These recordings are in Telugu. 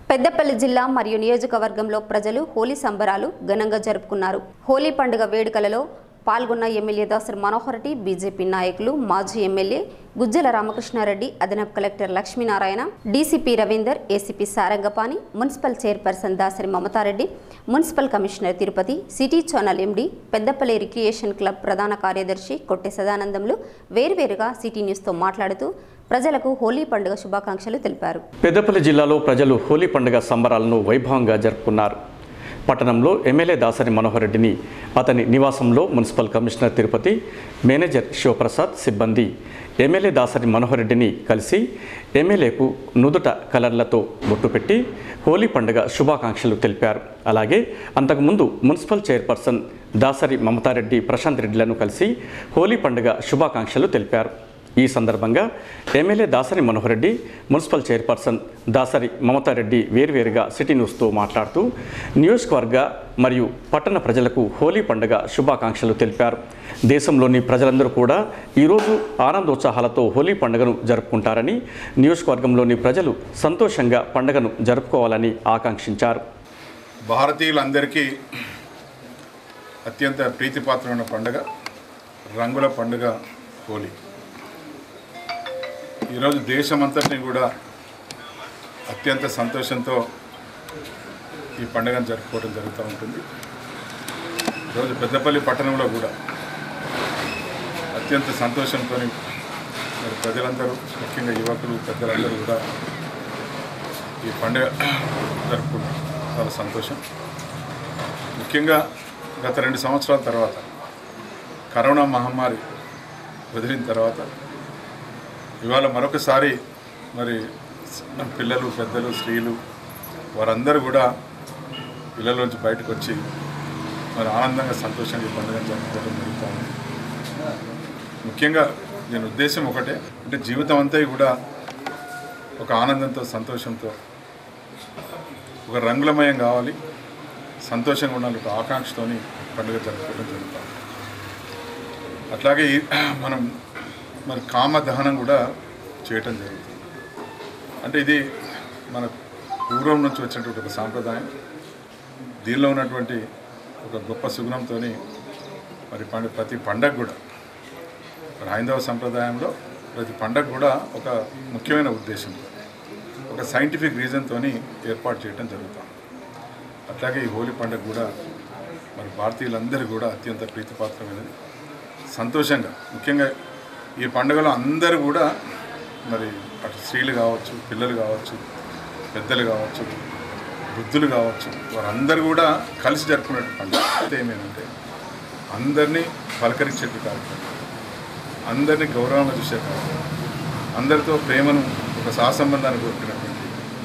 పెద్దపల్లి జిల్లా మరియు నియోజకవర్గంలో ప్రజలు హోలీ సంబరాలు ఘనంగా జరుపుకున్నారు హోలీ పండుగ వేడుకలలో పాల్గొన్న ఎమ్మెల్యే దాసరి మనోహర్ రెడ్డి బీజేపీ నాయకులు మాజీ ఎమ్మెల్యే గుజ్జల రామకృష్ణారెడ్డి అదనపు collector Lakshminarayana DCP Ravinder ACP Sarangapani municipal chairperson Dasari Mamatareddy municipal commissioner Tirupati city channel MD Peddapalli recreation club ప్రధాన కార్యదర్శి కొట్టె సదానందములు వేర్వేరుగా సిటీ న్యూస్తో మాట్లాడుతూ ప్రజలకు హోలీ పండుగ శుభాకాంక్షలు తెలిపారు పెద్దపల్లి జిల్లాలో ప్రజలు హోలీ పండుగ సంబరాలను వైభవంగా జరుపుకున్నారు పట్టణంలో ఎమ్మెల్యే దాసరి మనోహర్ రెడ్డిని అతని నివాసంలో municipal commissioner Tirupati manager Shivaprasad సిబ్బంది ఎమ్మెల్యే దాసరి మనోహర్ రెడ్డిని కలిసి ఎమ్మెల్యేకు నుదుట కలర్లతో బొట్టు పెట్టి హోలీ పండుగ శుభాకాంక్షలు తెలిపారు అలాగే అంతకుముందు మున్సిపల్ చైర్పర్సన్ దాసరి మమతారెడ్డి ప్రశాంత్ రెడ్డిలను కలిసి హోలీ పండుగ శుభాకాంక్షలు తెలిపారు ఈ సందర్భంగా MLA Dasari Manohar Reddy municipal chairperson Dasari Mamatareddy వేర్వేరుగా సిటీ న్యూస్తో మాట్లాడుతూ నియోజకవర్గ మరియు పట్టణ ప్రజలకు హోలీ పండుగ శుభాకాంక్షలు తెలిపారు దేశంలోని ప్రజలందరూ కూడా ఈరోజు ఆనందోత్సాహాలతో హోలీ పండుగను జరుపుకుంటారని నియోజకవర్గంలోని ప్రజలు సంతోషంగా పండుగను జరుపుకోవాలని ఆకాంక్షించారు భారతీయులందరికీ అత్యంత ప్రీతిపాత్రమైన పండుగ రంగుల పండుగ హోలీ ఈరోజు దేశమంతటిని కూడా అత్యంత సంతోషంతో ఈ పండుగను జరుపుకోవడం జరుగుతూ ఉంటుంది ఈరోజు పెద్దపల్లి పట్టణంలో కూడా అత్యంత సంతోషంతో మరి ప్రజలందరూ ముఖ్యంగా యువకులు పెద్దలందరూ కూడా ఈ పండుగ జరుపుకుంటారు చాలా సంతోషం ముఖ్యంగా గత రెండు సంవత్సరాల తర్వాత కరోనా మహమ్మారి వదిలిన తర్వాత ఇవాళ మరొకసారి మరి మన పిల్లలు పెద్దలు స్త్రీలు వారందరూ కూడా ఇళ్ళలోంచి బయటకు వచ్చి మరి ఆనందంగా సంతోషంగా ఈ పండుగను జరుపుకోవడం జరుగుతూ ఉంది ముఖ్యంగా నేను ఉద్దేశం ఒకటే అంటే జీవితం అంతా కూడా ఒక ఆనందంతో సంతోషంతో ఒక రంగులమయం కావాలి సంతోషంగా ఉండాలి ఒక ఆకాంక్షతోని పండుగ జరుపుకోవడం జరుగుతాం అట్లాగే ఈ మనం మరి కామ దహనం కూడా చేయటం జరుగుతుంది అంటే ఇది మన పూర్వం నుంచి వచ్చినటువంటి ఒక సాంప్రదాయం దీనిలో ఉన్నటువంటి ఒక గొప్ప సుగుణంతో మరి పండు ప్రతి పండగ కూడా మరి హైందవ సంప్రదాయంలో ప్రతి పండగ కూడా ఒక ముఖ్యమైన ఉద్దేశం ఒక సైంటిఫిక్ రీజన్తో ఏర్పాటు చేయడం జరుగుతుంది అట్లాగే ఈ హోలీ పండుగ కూడా మరి భారతీయులందరూ కూడా అత్యంత ప్రీతిపాత్రమైనది సంతోషంగా ముఖ్యంగా ఈ పండుగలో అందరూ కూడా మరి అటు స్త్రీలు కావచ్చు పిల్లలు కావచ్చు పెద్దలు కావచ్చు వృద్ధులు కావచ్చు వారందరూ కూడా కలిసి జరుపుకునే పండుగ అయితే ఏమేమంటే అందరినీ పలకరించేట్టు కార్యక్రమం అందరినీ గౌరవంగా చూసే కార్యక్రమం అందరితో ప్రేమను ఒక సహసంబంధాన్ని కోరుకున్నటువంటి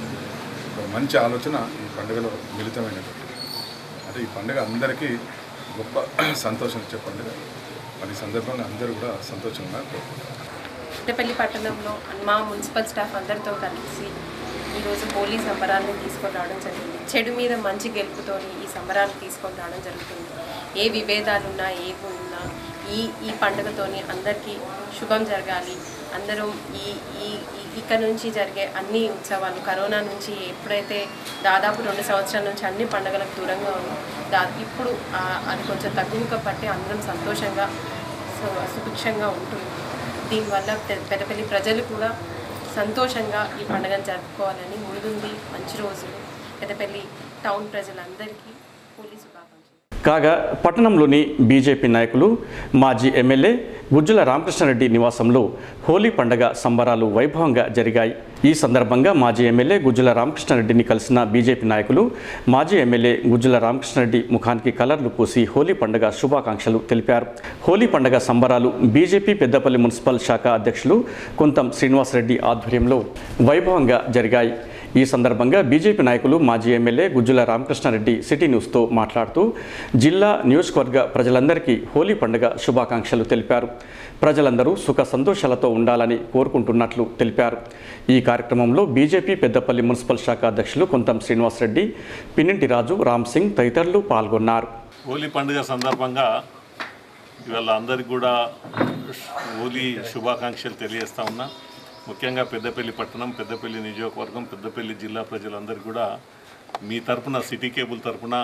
ఒక మంచి ఆలోచన ఈ పండుగలో మిళితమైనటువంటి అంటే ఈ పండుగ అందరికీ గొప్ప సంతోషం ఇచ్చే పండుగ మరి ఈ సందర్భంగా అందరూ కూడా సంతోషంగా కోరుకుంటారు పెద్దపల్లి పట్టణంలో మా మున్సిపల్ స్టాఫ్ అందరితో కలిసి ఈరోజు హోలీ సంబరాలను తీసుకొని రావడం జరిగింది చెడు మీద మంచి గెలుపుతోని ఈ సంబరాలు తీసుకొని రావడం జరుగుతుంది ఏ విభేదాలు ఉన్నా ఏవి ఉన్నా ఈ ఈ పండుగతోని అందరికీ శుభం జరగాలి అందరం ఈ ఈ ఈ- ఇక్కడ నుంచి జరిగే అన్ని ఉత్సవాలు కరోనా నుంచి ఎప్పుడైతే దాదాపు రెండు సంవత్సరాల నుంచి అన్ని పండుగలకు దూరంగా ఉన్నాం దా ఇప్పుడు ఆ, అది కొంచెం తగ్గుముఖ పట్టి అందరం సంతోషంగా సు- సుభిక్షంగా ఉంటుంది దీనివల్ల పె- పెద్దపల్లి ప్రజలు కూడా సంతోషంగా ఈ పండుగను జరుపుకోవాలని ముందుంది మంచి రోజులు పెద్దపల్లి టౌన్ ప్రజలందరికీ హోలీ శుభాకాంక్షలు కాగా పట్టణంలోని బీజేపీ నాయకులు మాజీ ఎమ్మెల్యే గుజ్జుల రామకృష్ణారెడ్డి నివాసంలో హోలీ పండగ సంబరాలు వైభవంగా జరిగాయి ఈ సందర్భంగా మాజీ ఎమ్మెల్యే గుజ్జుల రామకృష్ణారెడ్డిని కలిసిన బీజేపీ నాయకులు మాజీ ఎమ్మెల్యే గుజ్జుల రామకృష్ణారెడ్డి ముఖానికి కలర్లు పూసి హోలీ పండగ శుభాకాంక్షలు తెలిపారు హోలీ పండగ సంబరాలు బీజేపీ పెద్దపల్లి మున్సిపల్ శాఖ అధ్యక్షులు కుంతం శ్రీనివాసరెడ్డి ఆధ్వర్యంలో వైభవంగా జరిగాయి ఈ సందర్భంగా బీజేపీ నాయకులు మాజీ ఎమ్మెల్యే గుజ్జుల రామకృష్ణారెడ్డి సిటీ న్యూస్తో మాట్లాడుతూ జిల్లా నియోజకవర్గ ప్రజలందరికీ హోలీ పండుగ శుభాకాంక్షలు తెలిపారు ప్రజలందరూ సుఖ సంతోషాలతో ఉండాలని కోరుకుంటున్నట్లు తెలిపారు ఈ కార్యక్రమంలో బీజేపీ పెద్దపల్లి మున్సిపల్ శాఖ అధ్యక్షులు కొంతం శ్రీనివాసరెడ్డి పిన్నింటి రాజు రామ్ సింగ్ తదితరులు పాల్గొన్నారు హోలీ పండుగ సందర్భంగా ఇవాళ అందరికి కూడా హోలీ శుభాకాంక్షలు తెలియజేస్తా ఉన్నా ముఖ్యంగా పెద్దపల్లి పట్టణం పెద్దపల్లి నియోజకవర్గం పెద్దపల్లి జిల్లా ప్రజలందరికీ కూడా మీ తరపున సిటీ కేబుల్ తరపున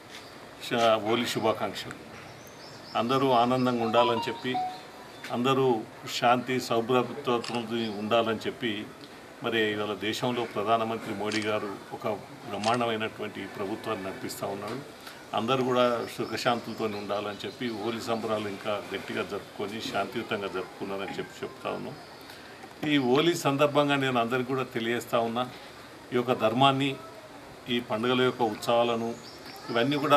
శ- హోలీ శుభాకాంక్షలు అందరూ ఆనందంగా ఉండాలని చెప్పి అందరూ శాంతి సౌభ్రతతో ఉండాలని చెప్పి మరి ఇవాళ దేశంలో ప్రధానమంత్రి మోడీ గారు ఒక బ్రహ్మాండమైనటువంటి ప్రభుత్వాన్ని నడిపిస్తూ ఉన్నాడు అందరూ కూడా సుఖశాంతులతో ఉండాలని చెప్పి హోలీ సంబరాలు ఇంకా గట్టిగా జరుపుకొని శాంతియుతంగా జరుపుకున్నారని చెప్పి చెప్తా ఉన్నాం ఈ హోలీ సందర్భంగా నేను అందరికీ కూడా తెలియజేస్తా ఉన్నా ఈ యొక్క ధర్మాన్ని ఈ పండుగల యొక్క ఉత్సవాలను ఇవన్నీ కూడా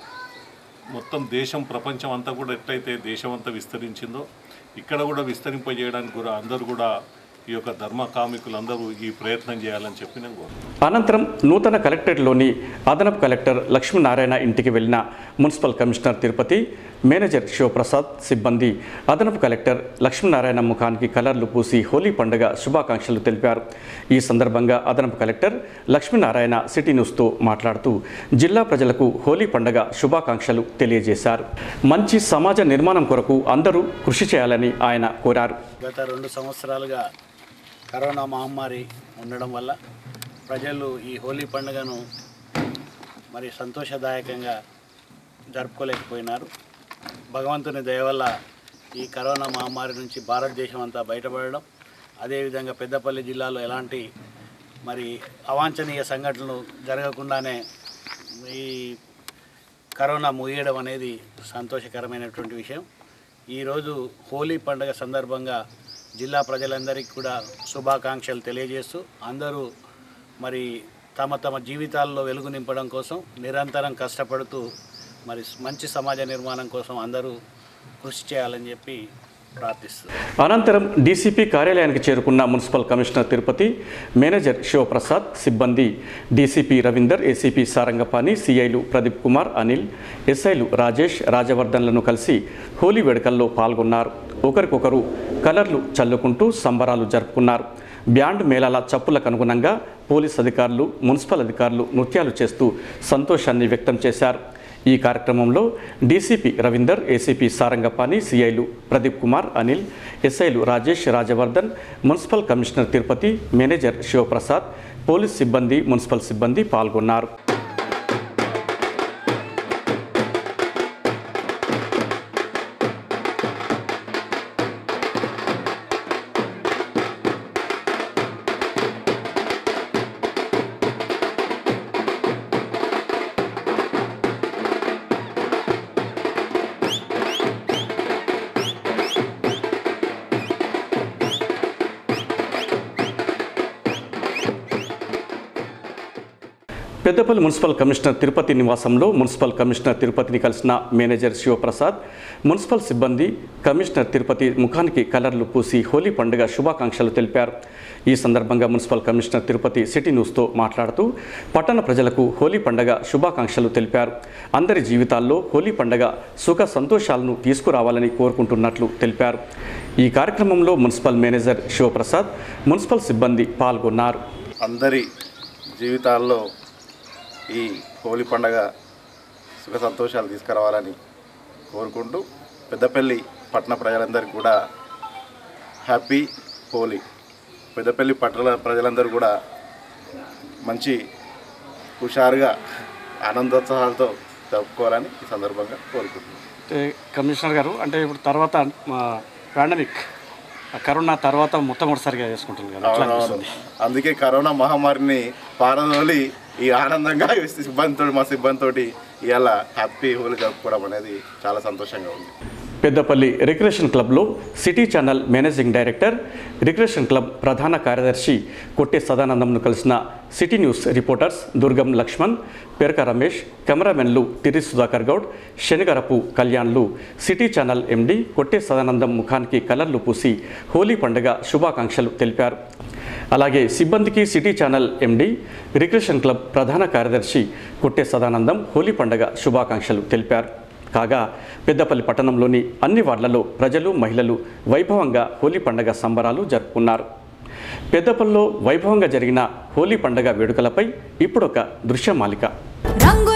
మొత్తం దేశం ప్రపంచం అంతా కూడా ఎట్లయితే దేశం అంతా విస్తరించిందో ఇక్కడ కూడా విస్తరింపజేయడానికి కూడా అందరూ కూడా ఈ యొక్క ధర్మ కామికులందరూ ఈ ప్రయత్నం చేయాలని చెప్పి నేను కోరుతున్నాను అనంతరం నూతన కలెక్టరేట్లోని అదనపు కలెక్టర్ లక్ష్మీనారాయణ ఇంటికి వెళ్లిన municipal commissioner Tirupati manager Shivaprasad సిబ్బంది అదనపు కలెక్టర్ లక్ష్మీనారాయణ ముఖానికి కలర్లు పూసి హోలీ పండుగ శుభాకాంక్షలు తెలిపారు ఈ సందర్భంగా అదనపు కలెక్టర్ లక్ష్మీనారాయణ సిటీ న్యూస్తో మాట్లాడుతూ జిల్లా ప్రజలకు హోలీ పండుగ శుభాకాంక్షలు తెలియజేశారు మంచి సమాజ నిర్మాణం కొరకు అందరూ కృషి చేయాలని ఆయన కోరారు గత రెండు సంవత్సరాలుగా కరోనా మహమ్మారి ఉండడం వల్ల ప్రజలు ఈ హోలీ పండుగను మరి సంతోషదాయకంగా జరుపుకోలేకపోయినారు భగవంతుని దయ వల్ల ఈ కరోనా మహమ్మారి నుంచి భారతదేశం అంతా బయటపడడం అదేవిధంగా పెద్దపల్లి జిల్లాలో ఎలాంటి మరి అవాంఛనీయ సంఘటనలు జరగకుండానే ఈ కరోనా ముగియడం అనేది సంతోషకరమైనటువంటి విషయం ఈరోజు హోలీ పండుగ సందర్భంగా జిల్లా ప్రజలందరికీ కూడా శుభాకాంక్షలు తెలియజేస్తూ అందరూ మరి తమ తమ జీవితాల్లో వెలుగు నింపడం కోసం నిరంతరం కష్టపడుతూ మరి మంచి సమాజ నిర్మాణం కోసం అందరూ కృషి చేయాలని చెప్పి ప్రార్థిస్తున్నాను అనంతరం డీసీపీ కార్యాలయానికి చేరుకున్న municipal commissioner Tirupati manager Shivaprasad సిబ్బంది డీసీపీ రవీందర్ ఏసీపీ సారంగపాణి సిఐలు ప్రదీప్ కుమార్ అనిల్ ఎస్ఐలు రాజేష్ రాజవర్ధన్లను కలిసి హోలీ వేడుకల్లో పాల్గొన్నారు ఒకరికొకరు కలర్లు చల్లుకుంటూ సంబరాలు జరుపుకున్నారు బ్యాండ్ మేళాల చప్పులకు అనుగుణంగా పోలీస్ అధికారులు మున్సిపల్ అధికారులు నృత్యాలు చేస్తూ సంతోషాన్ని వ్యక్తం చేశారు ఈ కార్యక్రమంలో డీసీపీ రవీందర్ ఏసీపీ సారంగపాణి సిఐలు ప్రదీప్ కుమార్ అనిల్ ఎస్ఐలు Rajesh Rajavardhan municipal commissioner Tirupati manager Shivaprasad police సిబ్బంది మున్సిపల్ సిబ్బంది పాల్గొన్నారు పెద్దపల్లి మున్సిపల్ కమిషనర్ తిరుపతి నివాసంలో మున్సిపల్ కమిషనర్ తిరుపతిని కలిసిన మేనేజర్ శివప్రసాద్ మున్సిపల్ సిబ్బంది కమిషనర్ తిరుపతి ముఖానికి కలర్లు పూసి హోలీ పండుగ శుభాకాంక్షలు తెలిపారు ఈ సందర్భంగా మున్సిపల్ కమిషనర్ తిరుపతి సిటీ న్యూస్తో మాట్లాడుతూ పట్టణ ప్రజలకు హోలీ పండుగ శుభాకాంక్షలు తెలిపారు అందరి జీవితాల్లో హోలీ పండుగ సుఖ సంతోషాలను తీసుకురావాలని కోరుకుంటున్నట్లు తెలిపారు ఈ కార్యక్రమంలో మున్సిపల్ మేనేజర్ శివప్రసాద్ మున్సిపల్ సిబ్బంది పాల్గొన్నారు అందరి జీవితాల్లో ఈ హోలీ పండగ సుఖ సంతోషాలు తీసుకురావాలని కోరుకుంటూ పెద్దపల్లి పట్టణ ప్రజలందరికీ కూడా హ్యాపీ హోలీ పెద్దపల్లి పట్టణ ప్రజలందరూ కూడా మంచి హుషారుగా ఆనందోత్సాహాలతో జరుపుకోవాలని ఈ సందర్భంగా కోరుకుంటున్నాను అంటే కమిషనర్ గారు అంటే ఇప్పుడు తర్వాత పాండమిక్ కరోనా తర్వాత మొట్టమొదటిసారిగా చేసుకుంటుంది కదా ఎట్లా అవునవును అనిపిస్తుంది అందుకే కరోనా మహమ్మారిని పారదోలి ఈ ఆనందంగా ఈ సిబ్బందితో మా సిబ్బందితోటి ఇవాళ హ్యాపీ హోలీ జరుపుకోవడం అనేది చాలా సంతోషంగా ఉంది పెద్దపల్లి రిక్రియేషన్ క్లబ్లో city channel managing director recreation club ప్రధాన కార్యదర్శి కొట్టే సదానందంను కలిసిన city news reporters Durgam Lakshman Peraka Ramesh కెమెరామెన్లు తిరి సుధాకర్ గౌడ్ శనిగరపు కళ్యాణ్లు city channel MD Kotte Sadanandam ముఖానికి కలర్లు పూసి హోలీ పండుగ శుభాకాంక్షలు తెలిపారు అలాగే సిబ్బందికి city channel MD recreation club ప్రధాన కార్యదర్శి కొట్టే సదానందం హోలీ పండుగ శుభాకాంక్షలు తెలిపారు కాగా పెద్దపల్లి పట్టణంలోని అన్ని వార్డులలో ప్రజలు మహిళలు వైభవంగా హోలీ పండుగ సంబరాలు జరుపుకున్నారు పెద్దపల్లిలో వైభవంగా జరిగిన హోలీ పండుగ వేడుకలపై ఇప్పుడొక దృశ్యమాలిక రంగు